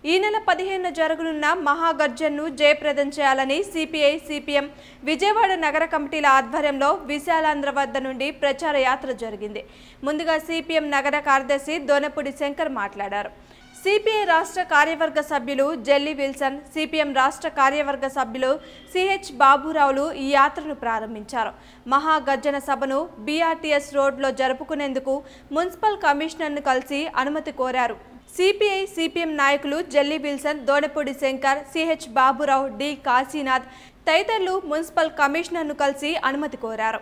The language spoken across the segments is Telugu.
ఈ నెల పదిహేను జరగనున్న మహాగర్జన్ను జయప్రదం చేయాలని సిపిఐ సిపిఎం విజయవాడ నగర కమిటీల ఆధ్వర్యంలో విశాలాంధ్ర వద్ద నుండి ప్రచార యాత్ర జరిగింది ముందుగా సిపిఎం నగర కార్యదర్శి దోనపూడి శంకర్ మాట్లాడారు సిపిఐ రాష్ట్ర కార్యవర్గ సభ్యులు జెల్లి విల్సన్ సిపిఎం రాష్ట్ర కార్యవర్గ సభ్యులు సిహెచ్ బాబురావులు ఈ యాత్రను ప్రారంభించారు మహాగర్జన సభను బీఆర్టీఎస్ రోడ్లో జరుపుకునేందుకు మున్సిపల్ కమిషనర్ను కలిసి అనుమతి కోరారు సిపిఐ సిపిఎం నాయకులు Jelli Wilson Dodapudi Shankar CH Baburao D Kashinath తదితరులు మున్సిపల్ కమిషనర్ను కలిసి అనుమతి కోరారు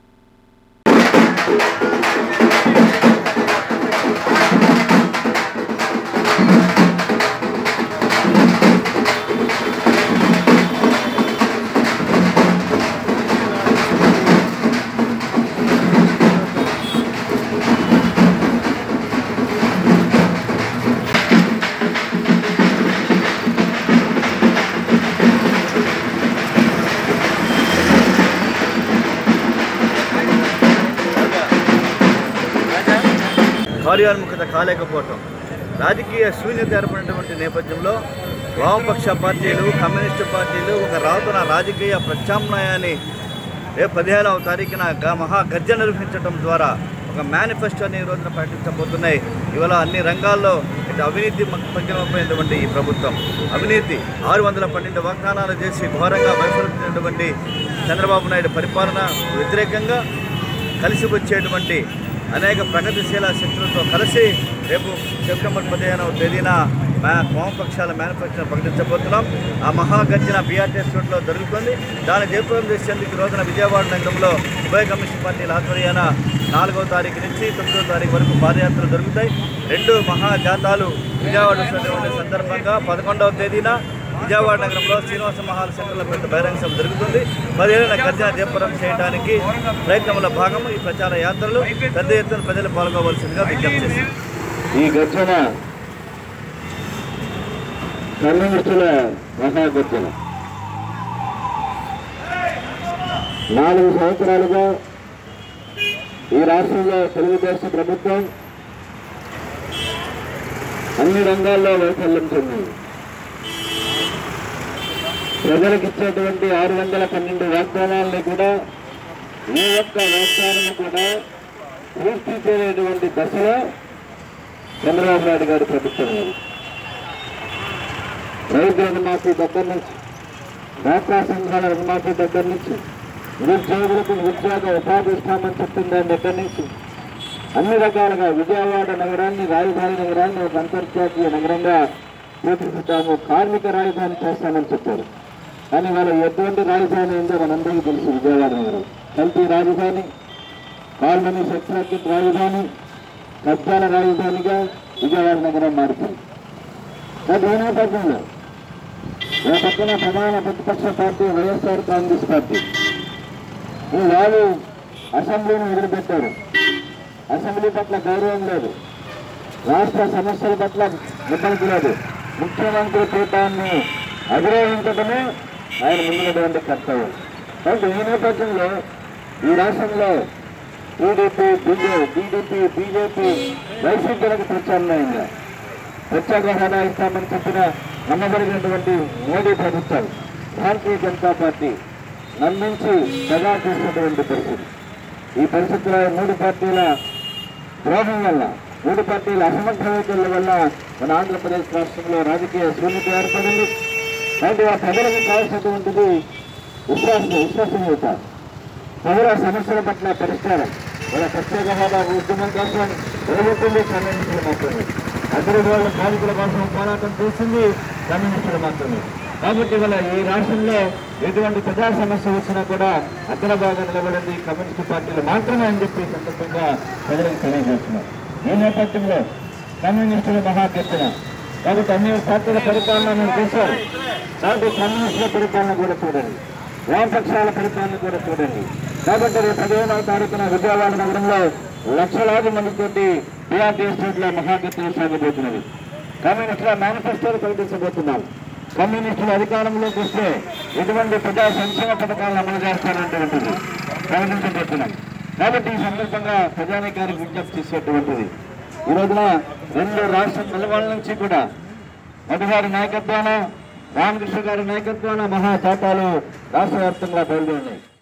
కార్యోన్ముఖత కాలేకపోవటం రాజకీయ శూన్యత ఏర్పడినటువంటి నేపథ్యంలో వామపక్ష పార్టీలు కమ్యూనిస్టు పార్టీలు ఒక రాతున్న రాజకీయ ప్రత్యామ్నాయాన్ని రేపు పదిహేనవ తారీఖున గ- మహా గర్జన నిర్వహించడం ద్వారా ఒక మేనిఫెస్టోని ఈ రోజున ప్రకటించబోతున్నాయి ఇవాళ అన్ని రంగాల్లో ఇటు అవినీతి పంకినటువంటి ఈ ప్రభుత్వం అవినీతి ఆరు వందల పన్నెండు వాగ్దానాలు చేసి ఘోరంగా వైఫల్యమైనటువంటి చంద్రబాబు నాయుడు పరిపాలన వ్యతిరేకంగా కలిసి వచ్చేటువంటి అనేక ప్రగతిశీల శక్తులతో కలిసి రేపు సెప్టెంబర్ పదిహేనవ తేదీన మా వామపక్షాల మేనిఫెస్టోను ప్రకటించబోతున్నాం ఆ మహాగర్జన బీఆర్టీఎస్ రోడ్లో జరుగుతుంది దాన్ని జయప్రదం చేసేందుకు ఈ రోజున విజయవాడ నగరంలో ఉభయ కమిషన్ పార్టీల ఆధ్వర్యాన నాలుగవ తారీఖు నుంచి తొమ్మిదవ తారీఖు వరకు పాదయాత్రలు జరుగుతాయి రెండు మహాజాతాలు విజయవాడ వస్తున్నటువంటి సందర్భంగా పదకొండవ తేదీన విజయవాడ నగరంలో శ్రీనివాస మహాల్ సెంటర్లో పెద్ద బహిరంగ సభ జరుగుతుంది పదిహేనున గర్జన దీపరం చేయడానికి ప్రయత్నంలో భాగం ఈ ప్రచార యాత్రలు పెద్ద ఎత్తున ప్రజలు పాల్గొవలసిందిగా విజ్ఞప్తి చేసింది ఈ గర్జన కమ్యూనిస్టుల మహాగర్జన నాలుగు సంవత్సరాలుగా ఈ రాష్ట్రంలో తెలుగుదేశం ప్రభుత్వం అన్ని రంగాల్లో వైఫల్యం చెందింది ప్రజలకు ఇచ్చేటువంటి ఆరు వందల పన్నెండు వాగ్దానాలని కూడా ఏ ఒక్క వాగ్దానం కూడా పూర్తి చేయలేటువంటి దశలో చంద్రబాబు నాయుడు గారి ప్రభుత్వం ఉంది. రైతు రుణమాఫీ దగ్గర నుంచి డాక్రా సంఘాల రుణమాఫీ దగ్గర నుంచి నిరుద్యోగులకు ఉద్యోగ ఉపాధి ఇస్తామని చెప్పిన దాని దగ్గర నుంచి అన్ని రకాలుగా విజయవాడ నగరాన్ని రాజధాని నగరాన్ని ఒక అంతర్జాతీయ నగరంగా తీర్చిదిద్దాము కార్మిక రాజధాని చేస్తామని చెప్పారు కానీ వాళ్ళ ఎటువంటి రాజధాని ఉందో మనందరికీ తెలుసు విజయవాడ నగరం కల్తీ రాజధాని కాలనీ సెక్రటరీ రాజధాని కబ్జాల రాజధానిగా విజయవాడ నగరం మారుతుంది అది ఏ నేపథ్యంలో ఓ పక్కన ప్రధాన ప్రతిపక్ష పార్టీ వైఎస్ఆర్ కాంగ్రెస్ పార్టీ ఈ వాళ్ళు అసెంబ్లీని వదిలిపెట్టారు అసెంబ్లీ పట్ల గౌరవం లేదు రాష్ట్ర సమస్యల పట్ల నిబంధన లేదు ముఖ్యమంత్రి పీఠాన్ని అధిరోహించడమే ఆయన ముందున్నటువంటి కర్తవ్యం కాబట్టి ఈ నేపథ్యంలో ఈ రాష్ట్రంలో టీడీపీ బీజే టీడీపీ బీజేపీ వైసీపీలకు ప్రత్యామ్నాయంగా ప్రత్యేక హోదా ఇస్తామని చెప్పిన నమ్మబడినటువంటి మోడీ ప్రభుత్వం భారతీయ జనతా పార్టీ నమ్మించి ప్రజా చేసినటువంటి పరిస్థితి ఈ పరిస్థితుల్లో మూడు పార్టీల ద్రోహం వల్ల మూడు పార్టీల అసమర్థ వైఖరుల వల్ల మన ఆంధ్రప్రదేశ్ రాష్ట్రంలో రాజకీయ శూన్యత ఏర్పడింది కాబట్టి ఆ ప్రజలకు కావాల్సినటువంటిది విశ్వాస విశ్వసనీయత ప్రజల సమస్యల పట్ల పరిష్కారం వాళ్ళ ప్రత్యేక హోదా ఉద్యమం కోసం ప్రభుత్వం కమ్యూనిస్టులు మాత్రమే అభివృద్ధి వాళ్ళ బాధితుల కోసం పోరాటం చేసింది కమ్యూనిస్టులు మాత్రమే కాబట్టి వాళ్ళ ఈ రాష్ట్రంలో ఎటువంటి ప్రజా సమస్య వచ్చినా కూడా అగ్ర భాగం నిలబడింది కమ్యూనిస్టు పార్టీలు మాత్రమే అని చెప్పి ఈ సందర్భంగా ప్రజలకు తెలియజేస్తున్నారు ఈ నేపథ్యంలో కమ్యూనిస్టుల మహాకెత్తున కాబట్టి అన్ని పార్టీల పరిపాలన మీరు చూశారు కాబట్టి కమ్యూనిస్టుల పరిపాలన కూడా చూడండి వామపక్షాల పరిపాలన కూడా చూడండి కాబట్టి రేపు పదిహేనవ తారీఖున విజయవాడ నగరంలో లక్షలాది మందితోటి టీఆర్టీఎస్ స్టేట్లో మహాగత్యం సాగబోతున్నది కమ్యూనిస్టుల మేనిఫెస్టోలు ప్రకటించబోతున్నాం కమ్యూనిస్టులు అధికారంలోకి వస్తే ఎటువంటి ప్రజా సంక్షేమ పథకాలను అమలు చేస్తానంటువంటిది ప్రకటించబోతున్నాం కాబట్టి ఈ సందర్భంగా ప్రజానికానికి విజ్ఞప్తి చేసేటువంటిది ఈ రోజున రెండు రాష్ట్ర నలువాళ్ళ నుంచి కూడా మధు గారి నాయకత్వాన రామకృష్ణ గారి నాయకత్వాన మహా జాతాలు రాష్ట్ర వ్యాప్తంగా బయలుదేరినాయి